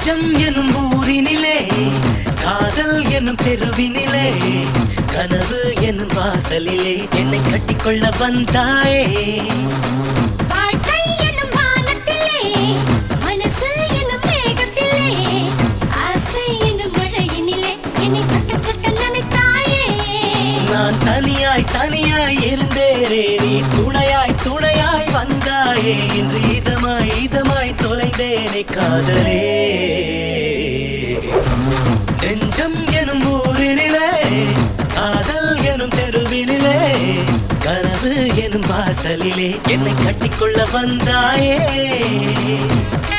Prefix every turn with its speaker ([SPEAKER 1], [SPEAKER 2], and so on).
[SPEAKER 1] நெஞ்சம் எனும் ஊரினிலே காதல் எனும் தெருவினிலே கனவு எனும் வாசலிலே என்னை கட்டிக்கொள்ள வந்தாயே
[SPEAKER 2] வாழ்க்கை என்னும் வானத்திலே மனசு என்னும் மேகத்திலே ஆசை என்னும் மழையினிலே என்னை சொட்ட சொட்ட நினைத்தாயே
[SPEAKER 1] நான் தனியாய் தனியாய் இருந்தேனே நீ துணையாய் துணையாய் வந்தாயே இன்று இதமாய் இதமாய் தொலைந்தேனே காதலே நெஞ்சம் எனும் ஊரினிலே காதல் எனும் தெருவினிலே கனவு எனும் வாசலிலே என்னை கட்டிக்கொள்ள வந்தாயே